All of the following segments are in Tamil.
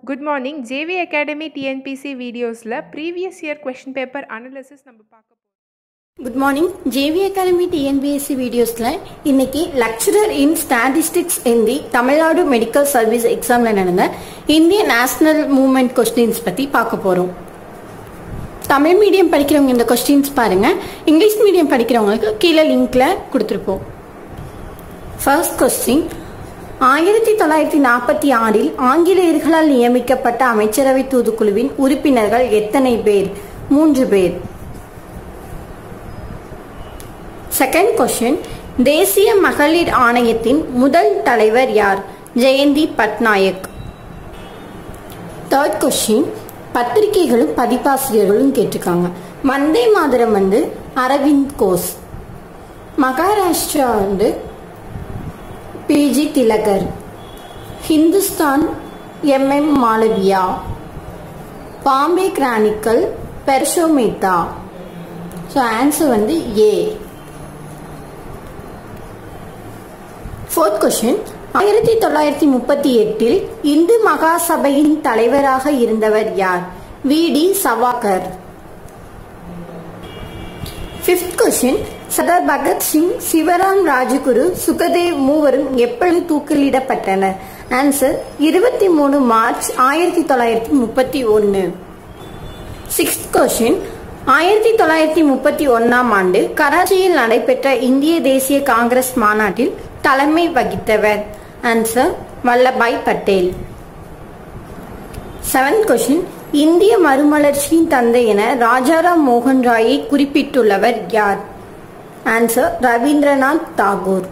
Good morning JV academy TNPSC வீடியோஸில் previous year question paper analysis நம்ம பார்க்க போகிறோம் good morning JV academy TNPSC வீடியோஸில் இன்னைக்கு lecturer in statistics in the Tamil Nadu medical service எக்ஸாமில் நடந்த இந்திய நேஷனல் மூவ்மெண்ட் கொஸ்டின்ஸ் பற்றி பார்க்க போகிறோம் தமிழ் மீடியம் படிக்கிறவங்க இந்த கொஸ்டின்ஸ் பாருங்க இங்கிலீஷ் மீடியம் படிக்கிறவங்களுக்கு கீழே லிங்க்ல கொடுத்துருப்போம் ஃபர்ஸ்ட் கொஸ்டின் ஆயிரத்தி தொள்ளாயிரத்தி நாற்பத்தி ஆறில் ஆங்கிலேயர்களால் நியமிக்கப்பட்ட அமைச்சரவை தூதுக்குழுவின் உறுப்பினர்கள் எத்தனை பேர் மூன்று பேர் செகண்ட் கொஸ்டின் தேசிய மகளிர் ஆணையத்தின் முதல் தலைவர் யார் ஜெயந்தி பட்நாயக் தேர்ட் கொஸ்டின் பத்திரிகைகளும் பதிப்பாசிரியர்களும் கேட்டிருக்காங்க வந்தே மாதரம் வந்து அரவிந்த் கோஸ் மகாராஷ்டிரா வந்து B G Tilak Hindustan MM Malaviya Bombay chronicle Pherozeshah Mehta so answer வந்து ஏ ஃபோர்த் கொஸ்டின் ஆயிரத்தி தொள்ளாயிரத்தி முப்பத்தி எட்டில் இந்து மகாசபையின் தலைவராக இருந்தவர் யார் V D Savarkar fifth question Sardar Bhagat Singh Shivaram Rajguru Sukhdev மூவரும் எப்பொழுது தூக்கிலிடப்பட்டனர் ஆன்சர் இருபத்தி மூணு மார்ச் ஆயிரத்தி தொள்ளாயிரத்தி முப்பத்தி ஒன்று சிக்ஸ்த் கொஸ்டின் ஆயிரத்தி தொள்ளாயிரத்தி முப்பத்தி ஒன்னாம் ஆண்டு கராச்சியில் நடைபெற்ற இந்திய தேசிய காங்கிரஸ் மாநாட்டில் தலைமை வகித்தவர் answer Vallabhbhai Patel seventh question இந்திய மறுமலர்ச்சியின் தந்தை என ராஜாராம் மோகன் ராயை குறிப்பிட்டுள்ளவர் யார் ஆன்சர் ரவீந்திரநாத் தாகூர்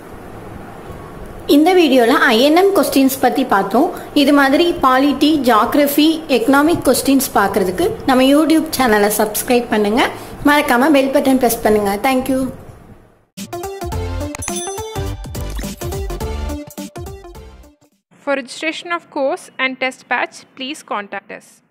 இந்த வீடியோவில் ஐஎன்எம் கொஸ்டின்ஸ் பற்றி பார்த்தோம் இது மாதிரி பாலிட்டி ஜாகிரஃபி எக்கனாமிக் கொஸ்டின்ஸ் பார்க்குறதுக்கு நம்ம யூடியூப் சேனலை சப்ஸ்கிரைப் பண்ணுங்கள் மறக்காமல் பெல் பட்டன் ப்ரெஸ் பண்ணுங்கள் thank you For registration of course and test batch, please contact us.